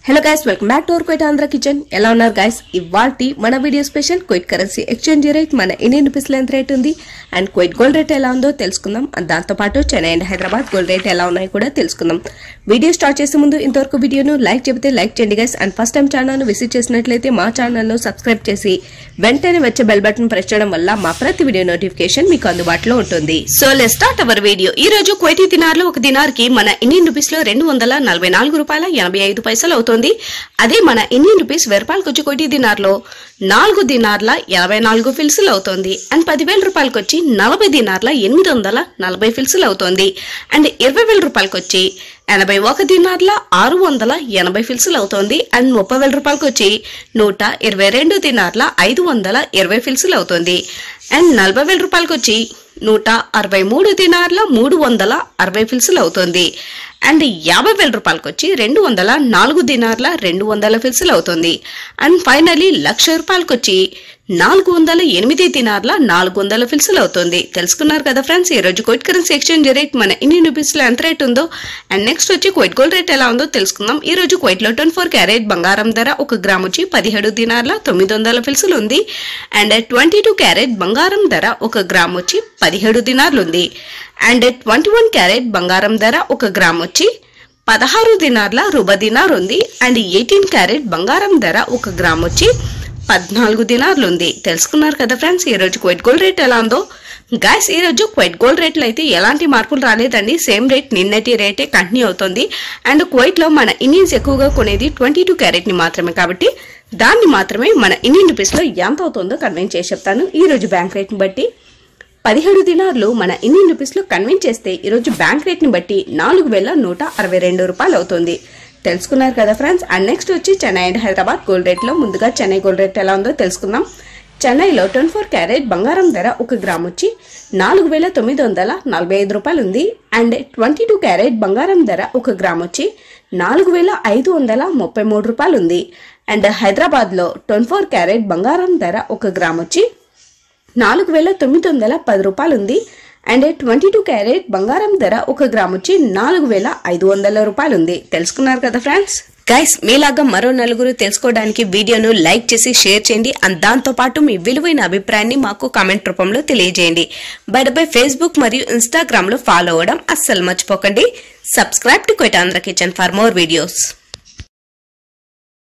hello guys welcome back to our Kuwait Andhra kitchen ఎలా ఉన్నారు guys ఇవాల్టి మన video special Kuwait currency exchange rate మన ఇండియన్ రూపీస్ లో ఎంత రేట్ ఉంది అండ్ క్వైట్ గోల్డ్ రేట్ ఎలా ఉందో తెలుసుకుందాం అండ్ దాంతో పాటు Chennai and Hyderabad gold rate ఎలా ఉన్నాయో కూడా తెలుసుకుందాం వీడియో స్టార్ట్ చేసే ముందు ఇంతవరకు వీడియోను లైక్ చెబితే లైక్ చేయండి guys and first time channel visit చేసినట్లయితే మా ఛానల్ ను సబ్స్క్రైబ్ చేసి వెంటనే వచ్చే బెల్ బటన్ ప్రెస్ చేయడం వల్ల మా ప్రతి వీడియో నోటిఫికేషన్ మీకు అందుబాటులో ఉంటుంది so let start our video ఈ రోజు క్వైటీ దినార్లో ఒక దినార్కి మన ఇండియన్ రూపీస్ లో రెండు వందల నలభై నాలుగు రూపాయల ఎనభై ఐదు పైసలు అవుతుంది అదే మన ఇండియన్ రూపీస్ వెయ్యి రూపాయలకు వచ్చి కోటి దినార్లో నాలుగు దినార్ల ఎనభై నాలుగు ఫిల్సులు అవుతుంది అండ్ పదివేల రూపాయలకు వచ్చి నలభై దినార్ల ఎనిమిది వందల నలభై ఫిల్సులు అవుతుంది అండ్ ఇరవై వేల రూపాయలకు వచ్చి ఎనభై ఒక దినార్ల ఆరు వందల ఎనభై ఫిల్సులు అవుతోంది అండ్ ముప్పై వేల రూపాయలకు వచ్చి నూట ఇరవై రెండు దినార్ల ఐదు వందల ఇరవై ఫిల్సులు అవుతుంది అండ్ నలభై వేల రూపాయలకు వచ్చి నూట అరవై మూడు దినార్ల మూడు వందల అరవై ఫిల్సులు అవుతుంది అండ్ యాభై వేల రూపాయలకు వచ్చి రెండు వందల నాలుగు దినార్ల రెండు వందల ఫిల్సులు అవుతుంది అండ్ ఫైనలీ లక్ష రూపాయలకు వచ్చి నాలుగు వందల ఎనిమిది దినార్ల నాలుగు వందల ఫిల్సులు అవుతుంది తెలుసుకున్నారు కదా ఫ్రెండ్స్ ఈ రోజు కోయిట్ కరెన్సీ ఎక్స్చేంజ్ రేట్ మన ఇండియన్ రూపీస్ లో ఎంత రేట్ ఉందో అండ్ నెక్స్ట్ వచ్చి కోయిట్ గోల్డ్ రేట్ ఎలా ఉందో తెలుసుకుందాం ఈ రోజు కోయిట్ లో ట్వంటీ ఫోర్ క్యారెట్ బంగారం ధర ఒక గ్రామ్ వచ్చి పదిహేడు దినార్ల తొమ్మిది వందల ఫిల్సులు ఉంది అండ్ ట్వంటీ టూ క్యారెట్ బంగారం ధర ఒక గ్రామ్ వచ్చి పదిహేడు దినార్లు ఉంది అండ్ ట్వంటీ వన్ క్యారెట్ బంగారం ధర ఒక గ్రామ్ వచ్చి పదహారు దినార్ల రుబ దినార్ ఉంది అండ్ ఎయిటీన్ క్యారెట్ బంగారం ధర ఒక గ్రామ్ వచ్చి పద్నాలుగు దినార్లు ఉంది తెలుసుకున్నారు కదా ఫ్రెండ్స్ ఈ రోజు క్వైట్ గోల్డ్ రేట్ ఎలా ఉందో గాయస్ ఈ రోజు క్వైట్ గోల్డ్ రేట్లు అయితే ఎలాంటి మార్పులు రాలేదండి సేమ్ రేట్ నిన్నటి రేటే కంటిన్యూ అవుతుంది అండ్ కువైట్ లో మన ఇండియన్స్ ఎక్కువగా కొనేది ట్వంటీ టూ క్యారెట్ ని మాత్రమే కాబట్టి దాన్ని మాత్రమే మన ఇండియన్ రూపీస్ లో ఎంత అవుతుందో కన్వెన్స్ చేసి చెప్తాను ఈ రోజు బ్యాంక్ రేట్ ని బట్టి పదిహేడు దినార్లు మన ఇండియన్ రూపీస్ లో కన్వెన్స్ చేస్తే ఈరోజు బ్యాంక్ రేట్ ని బట్టి నాలుగు వేల నూట అరవై రెండు రూపాయలు అవుతుంది తెలుసుకున్నారు కదా ఫ్రెండ్స్ అండ్ నెక్స్ట్ వచ్చి Chennai and Hyderabad gold rate లో ముందుగా చెన్నై గోల్డ్ రేట్ ఎలా ఉందో తెలుసుకుందాం చెన్నైలో ట్వంటీ ఫోర్ క్యారెట్ బంగారం ధర ఒక గ్రామ్ వచ్చి నాలుగు వేల తొమ్మిది వందల నలభై ఐదు రూపాయలు ఉంది అండ్ ట్వంటీ టూ క్యారెట్ బంగారం ధర ఒక గ్రామ్ వచ్చి నాలుగు వేల ఐదు వందల ముప్పై మూడు రూపాయలు ఉంది అండ్ హైదరాబాద్లో ట్వంటీ ఫోర్ క్యారెట్ బంగారం ధర ఒక గ్రామ్ వచ్చి నాలుగు వేల తొమ్మిది వందల పది రూపాయలు ఉంది అండ్ ట్వంటీ టూ క్యారెట్ బంగారం ధర ఒక గ్రామ్ వచ్చి నాలుగు వేల ఐదు వందల రూపాయలు ఉంది తెలుసుకున్నారు కదా ఫ్రెండ్స్ గైస్ మీలాగా మరో నలుగురు తెలుసుకోవడానికి వీడియోను లైక్ చేసి షేర్ చేయండి అండ్ దాంతో పాటు మీ విలువైన అభిప్రాయాన్ని మాకు కామెంట్ రూపంలో తెలియజేయండి బయట బై ఫేస్బుక్ మరియు ఇన్స్టాగ్రామ్ లో ఫాలో అవ్వడం అస్సలు మర్చిపోకండి subscribe to Kuwait Andhra kitchen for more videos